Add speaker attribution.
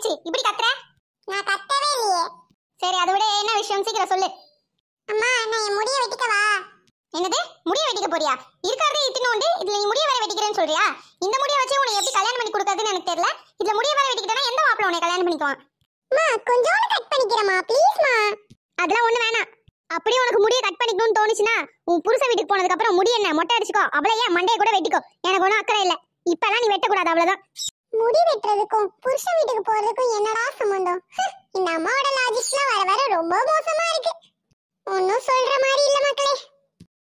Speaker 1: வந்துச்சு இப்படி கத்துற
Speaker 2: நான் கத்தவே இல்லையே
Speaker 1: சரி அதை விட என்ன விஷயம் சீக்கிரம் சொல்லு
Speaker 2: அம்மா நான் என் முடிய வெட்டிக்கவா
Speaker 1: என்னது முடிய வெட்டிக்க போறியா இருக்கிறதே இத்தினோண்டு இதுல நீ முடிய வேற வெட்டிக்கிறேன்னு சொல்றியா இந்த முடிய வச்சு உன்னை எப்படி கல்யாணம் பண்ணி கொடுக்கறதுன்னு எனக்கு தெரியல இதுல முடிய வேற வெட்டிக்கிட்டா எந்த மாப்பிள்ள உன்னை கல்யாணம் பண்ணிக்குவான்
Speaker 2: அம்மா கொஞ்சோண்டு கட் பண்ணிக்கிறேம்மா ப்ளீஸ்மா
Speaker 1: அதெல்லாம் ஒண்ணு வேணாம் அப்படியே உனக்கு முடிய கட் பண்ணிக்கணும்னு தோணுச்சுன்னா உன் புருஷ வீட்டுக்கு போனதுக்கு அப்புறம் முடி என்ன மொட்டை அடிச்சுக்கோ அவளை ஏன் மண்டையை கூட வெட்டிக்கோ எனக்கு ஒன்றும் அக்கறை இல்ல இப்பெல்லாம் நீ வெட்டக்கூடாது அவ்வளவுதான்
Speaker 2: முடி வெட்டுறதுக்கும் புருஷன் வீட்டுக்கு போறதுக்கும் என்னடா சம்பந்தம் ஹ், இந்த அம்மாவோட லாஜிக்ஸ்லாம் வர வர ரொம்ப மோசமா இருக்கு ஒன்னும் சொல்ற மாதிரி இல்ல மக்களே